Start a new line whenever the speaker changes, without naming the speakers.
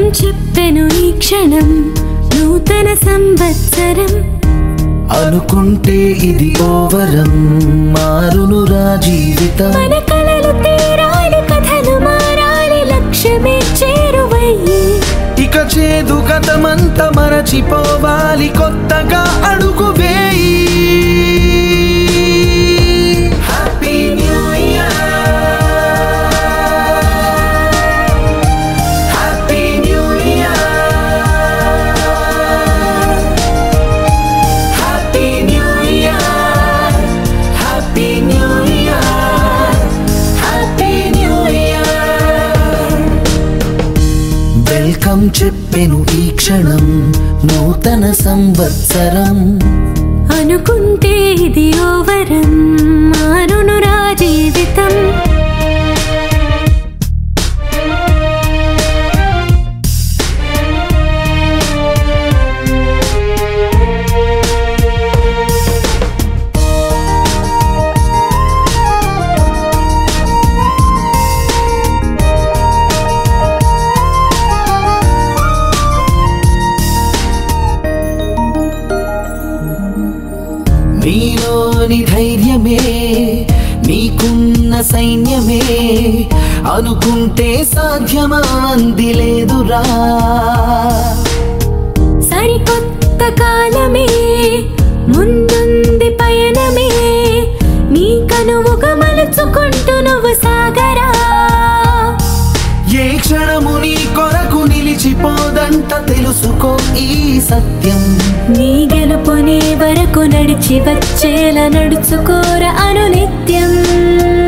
చెప్పెను ఈ క్షణం నూతన సంవత్సరం
అనుకుంటే ఇది ఓవరం మారునురా జీవితం
మన కలలు తీరాలి కథలు మారాలి లక్ష్యమే చేరువయ్యి
ఇక చేదు గతమంతా మరచిపోవాలి కొత్తగా అడుగు వేయి happy new year happy new year happy new year happy new year happy new year welcome చెప్పెను ఈ క్షణం నూతన సంవత్సరం
అనుకుంటే ఇది ఓవరం మారునురా జీవితం
నీలోని ధైర్యమే నీకున్న సైన్యమే అనుకుంటే సాధ్యమా అంది లేదురా
సరికొత్త కాలమే ముందుంది పయనమే నీ కనువుగా మలుచుకుంటూ నువ్వు సాగరా
ఏ క్షణము నీ కొరకు నిలిచిపోదంట తెలుసుకో ఈ సత్యం
నీ గెలుపునే వరకు నడిచి వచ్చేలా నడుచుకోర అనునిత్యం